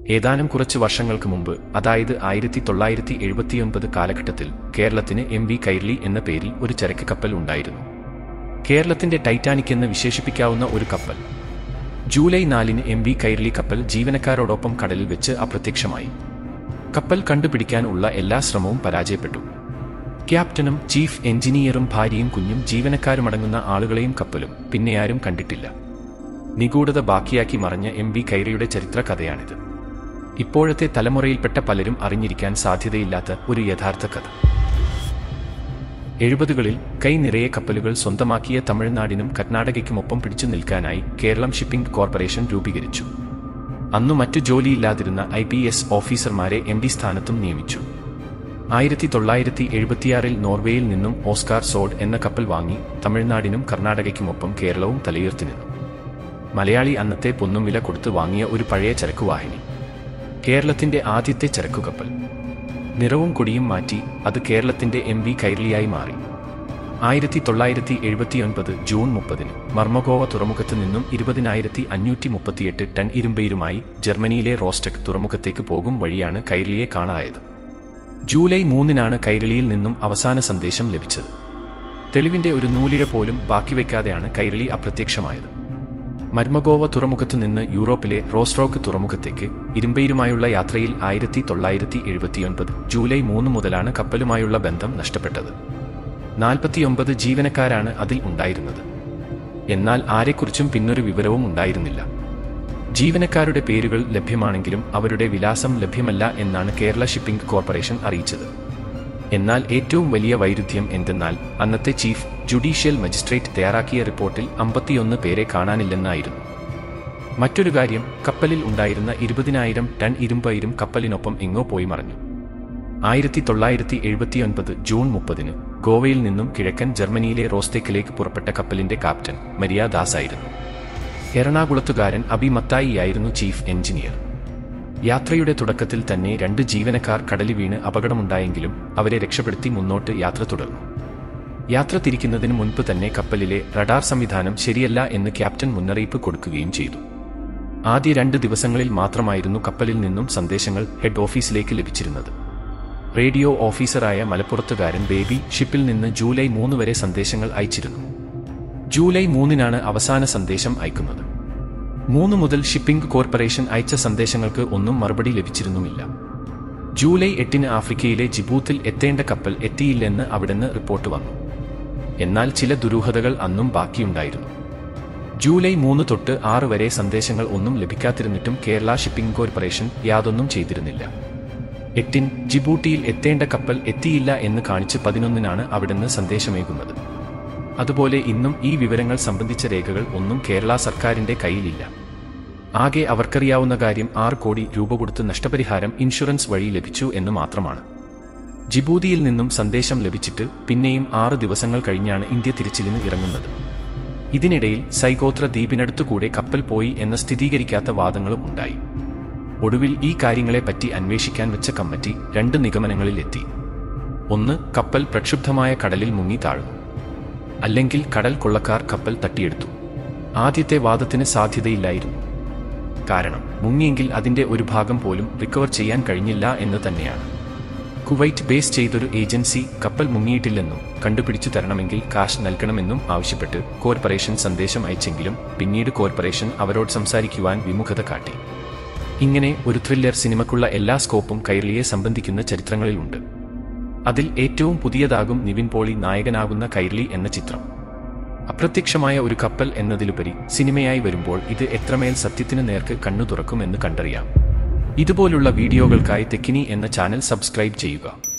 ഏതാനും കുറച്ച് വർഷങ്ങൾക്ക് മുമ്പ് അതായത് ആയിരത്തി തൊള്ളായിരത്തി എഴുപത്തിയൊൻപത് കാലഘട്ടത്തിൽ കേരളത്തിന് എം വി കൈർലി എന്ന പേരിൽ ഒരു ചരക്ക് കപ്പൽ ഉണ്ടായിരുന്നു കേരളത്തിന്റെ ടൈറ്റാനിക് എന്ന് വിശേഷിപ്പിക്കാവുന്ന ഒരു കപ്പൽ ജൂലൈ നാലിന് എം വി കൈർലി കപ്പൽ ജീവനക്കാരോടൊപ്പം കടലിൽ വെച്ച് അപ്രത്യക്ഷമായി കപ്പൽ കണ്ടുപിടിക്കാൻ ഉള്ള എല്ലാ ശ്രമവും പരാജയപ്പെട്ടു ക്യാപ്റ്റനും ചീഫ് എഞ്ചിനീയറും ഭാര്യയും കുഞ്ഞും ജീവനക്കാരുമടങ്ങുന്ന ആളുകളെയും കപ്പലും പിന്നെ ആരും കണ്ടിട്ടില്ല നിഗൂഢത ബാക്കിയാക്കി മറഞ്ഞ എം വി കൈറിയുടെ ചരിത്ര കഥയാണിത് ഇപ്പോഴത്തെ തലമുറയിൽപ്പെട്ട പലരും അറിഞ്ഞിരിക്കാൻ സാധ്യതയില്ലാത്ത ഒരു യഥാർത്ഥ കഥ എഴുപതുകളിൽ കൈ നിറയെ കപ്പലുകൾ സ്വന്തമാക്കിയ തമിഴ്നാടിനും കർണാടകയ്ക്കുമൊപ്പം പിടിച്ചു നിൽക്കാനായി കേരളം ഷിപ്പിംഗ് കോർപ്പറേഷൻ രൂപീകരിച്ചു അന്നു മറ്റു ജോലിയില്ലാതിരുന്ന ഐ പി എസ് ഓഫീസർമാരെ എം ഡി സ്ഥാനത്തും നിയമിച്ചു ആയിരത്തി തൊള്ളായിരത്തി എഴുപത്തിയാറിൽ നോർവേയിൽ നിന്നും ഓസ്കാർ സോഡ് എന്ന കപ്പൽ വാങ്ങി തമിഴ്നാടിനും കർണാടകയ്ക്കുമൊപ്പം കേരളവും തലയുയർത്തി നിന്നു മലയാളി അന്നത്തെ പൊന്നും വില കൊടുത്ത് വാങ്ങിയ ഒരു പഴയ ചരക്കുവാഹിനി കേരളത്തിന്റെ ആദ്യത്തെ ചരക്കുകപ്പൽ നിറവും കൊടിയും മാറ്റി അത് കേരളത്തിന്റെ എം വി കൈർലിയായി മാറി ആയിരത്തി തൊള്ളായിരത്തി എഴുപത്തിയൊൻപത് ജൂൺ മുപ്പതിന് മർമഗോവ തുറമുഖത്ത് നിന്നും ഇരുപതിനായിരത്തി അഞ്ഞൂറ്റി മുപ്പത്തിയെട്ട് ടൺ ഇരുമ്പയിരുമായി ജർമ്മനിയിലെ റോസ്റ്റക് തുറമുഖത്തേക്ക് പോകും വഴിയാണ് കൈർലിയെ കാണായത് ജൂലൈ മൂന്നിനാണ് കൈരളിയിൽ നിന്നും അവസാന സന്ദേശം ലഭിച്ചത് തെളിവിന്റെ ഒരു നൂലിഴ പോലും ബാക്കി വയ്ക്കാതെയാണ് കൈരളി അപ്രത്യക്ഷമായത് മർമഗോവ തുറമുഖത്തു നിന്ന് യൂറോപ്പിലെ റോസ്ട്രോക്ക് തുറമുഖത്തേക്ക് ഇരുമ്പയിരുമായുള്ള യാത്രയിൽ ആയിരത്തി തൊള്ളായിരത്തി എഴുപത്തിയൊൻപത് ജൂലൈ മൂന്ന് മുതലാണ് കപ്പലുമായുള്ള ബന്ധം നഷ്ടപ്പെട്ടത് നാൽപ്പത്തിയൊമ്പത് ജീവനക്കാരാണ് അതിൽ ഉണ്ടായിരുന്നത് എന്നാൽ ആരെക്കുറിച്ചും പിന്നൊരു വിവരവും ഉണ്ടായിരുന്നില്ല ജീവനക്കാരുടെ പേരുകൾ ലഭ്യമാണെങ്കിലും അവരുടെ വിലാസം ലഭ്യമല്ല എന്നാണ് കേരള ഷിപ്പിംഗ് കോർപ്പറേഷൻ അറിയിച്ചത് എന്നാൽ ഏറ്റവും വലിയ വൈരുദ്ധ്യം എന്തെന്നാൽ അന്നത്തെ ചീഫ് ജുഡീഷ്യൽ മജിസ്ട്രേറ്റ് തയ്യാറാക്കിയ റിപ്പോർട്ടിൽ അമ്പത്തിയൊന്ന് പേരെ കാണാനില്ലെന്നായിരുന്നു മറ്റൊരു കാര്യം കപ്പലിൽ ഉണ്ടായിരുന്ന ഇരുപതിനായിരം ടൺ ഇരുമ്പയിരും കപ്പലിനൊപ്പം എങ്ങോ പോയി മറഞ്ഞു ആയിരത്തി തൊള്ളായിരത്തി എഴുപത്തിയൊൻപത് ജൂൺ മുപ്പതിന് ഗോവയിൽ നിന്നും കിഴക്കൻ ജർമ്മനിയിലെ റോസ്തേക്കിലേക്ക് പുറപ്പെട്ട കപ്പലിന്റെ ക്യാപ്റ്റൻ മരിയ ദാസ് ആയിരുന്നു എറണാകുളത്തുകാരൻ അബി മത്തായിയായിരുന്നു ചീഫ് എഞ്ചിനീയർ യാത്രയുടെ തുടക്കത്തിൽ തന്നെ രണ്ട് ജീവനക്കാർ കടലി വീണ് അപകടമുണ്ടായെങ്കിലും അവരെ രക്ഷപ്പെടുത്തി മുന്നോട്ട് യാത്ര തുടർന്നു യാത്ര തിരിക്കുന്നതിന് മുൻപ് തന്നെ കപ്പലിലെ റഡാർ സംവിധാനം ശരിയല്ല എന്ന് ക്യാപ്റ്റൻ മുന്നറിയിപ്പ് കൊടുക്കുകയും ചെയ്തു ആദ്യ രണ്ട് ദിവസങ്ങളിൽ മാത്രമായിരുന്നു കപ്പലിൽ നിന്നും സന്ദേശങ്ങൾ ഹെഡ് ഓഫീസിലേക്ക് ലഭിച്ചിരുന്നത് റേഡിയോ ഓഫീസറായ മലപ്പുറത്തുകാരൻ ബേബി ഷിപ്പിൽ നിന്ന് ജൂലൈ മൂന്ന് വരെ സന്ദേശങ്ങൾ അയച്ചിരുന്നു ജൂലൈ മൂന്നിനാണ് അവസാന സന്ദേശം അയക്കുന്നത് മൂന്ന് മുതൽ ഷിപ്പിംഗ് കോർപ്പറേഷൻ അയച്ച സന്ദേശങ്ങൾക്ക് ഒന്നും മറുപടി ലഭിച്ചിരുന്നുമില്ല ജൂലൈ എട്ടിന് ആഫ്രിക്കയിലെ ജിബൂത്തിൽ എത്തേണ്ട കപ്പൽ എത്തിയില്ലെന്ന് അവിടുന്ന് റിപ്പോർട്ട് വന്നു എന്നാൽ ചില ദുരൂഹതകൾ അന്നും ബാക്കിയുണ്ടായിരുന്നു ജൂലൈ മൂന്ന് തൊട്ട് ആറ് വരെ സന്ദേശങ്ങൾ ഒന്നും ലഭിക്കാതിരുന്നിട്ടും കേരള ഷിപ്പിംഗ് കോർപ്പറേഷൻ യാതൊന്നും ചെയ്തിരുന്നില്ല എട്ടിൻ ജിബൂട്ടിയിൽ എത്തേണ്ട കപ്പൽ എത്തിയില്ല എന്ന് കാണിച്ച് പതിനൊന്നിനാണ് അവിടുന്ന് സന്ദേശമേകുന്നത് അതുപോലെ ഇന്നും ഈ വിവരങ്ങൾ സംബന്ധിച്ച രേഖകൾ ഒന്നും കേരള സർക്കാരിന്റെ കയ്യിലില്ല ആകെ അവർക്കറിയാവുന്ന കാര്യം ആറ് കോടി രൂപ കൊടുത്ത് നഷ്ടപരിഹാരം ഇൻഷുറൻസ് വഴി ലഭിച്ചു എന്ന് മാത്രമാണ് ജിബൂതിയിൽ നിന്നും സന്ദേശം ലഭിച്ചിട്ട് പിന്നെയും ആറ് ദിവസങ്ങൾ കഴിഞ്ഞാണ് ഇന്ത്യ തിരിച്ചിലിന് ഇറങ്ങുന്നത് ഇതിനിടയിൽ സൈഗോത്ര ദ്വീപിനടുത്തുകൂടെ കപ്പൽ പോയി എന്ന സ്ഥിരീകരിക്കാത്ത വാദങ്ങളും ഉണ്ടായി ഒടുവിൽ ഈ കാര്യങ്ങളെപ്പറ്റി അന്വേഷിക്കാൻ വെച്ച കമ്മിറ്റി രണ്ട് നിഗമനങ്ങളിലെത്തി ഒന്ന് കപ്പൽ പ്രക്ഷുബ്ധമായ കടലിൽ മുങ്ങി താഴ്ന്നു അല്ലെങ്കിൽ കടൽ കൊള്ളക്കാർ കപ്പൽ തട്ടിയെടുത്തു ആദ്യത്തെ വാദത്തിന് സാധ്യതയില്ലായിരുന്നു കാരണം മുങ്ങിയെങ്കിൽ അതിന്റെ ഒരു ഭാഗം പോലും റിക്കവർ ചെയ്യാൻ കഴിഞ്ഞില്ല എന്ന് തന്നെയാണ് കുവൈറ്റ് ബേസ് ചെയ്തൊരു ഏജൻസി കപ്പൽ മുങ്ങിയിട്ടില്ലെന്നും കണ്ടുപിടിച്ചു തരണമെങ്കിൽ കാശ് നൽകണമെന്നും ആവശ്യപ്പെട്ട് കോർപ്പറേഷൻ സന്ദേശം അയച്ചെങ്കിലും പിന്നീട് കോർപ്പറേഷൻ അവരോട് സംസാരിക്കുവാൻ വിമുഖത കാട്ടി ഇങ്ങനെ ഒരു ത്രില്ലർ സിനിമക്കുള്ള എല്ലാ സ്കോപ്പും കൈരളിയെ സംബന്ധിക്കുന്ന ചരിത്രങ്ങളിലുണ്ട് അതിൽ ഏറ്റവും പുതിയതാകും നിവിൻ പോളി നായകനാകുന്ന കൈരളി എന്ന ചിത്രം അപ്രത്യക്ഷമായ ഒരു കപ്പൽ എന്നതിലുപരി സിനിമയായി വരുമ്പോൾ ഇത് എത്രമേൽ സത്യത്തിന് നേർക്ക് കണ്ണു തുറക്കുമെന്ന് കണ്ടറിയാം ഇതുപോലുള്ള വീഡിയോകൾക്കായി തെക്കിനി എന്ന ചാനൽ സബ്സ്ക്രൈബ് ചെയ്യുക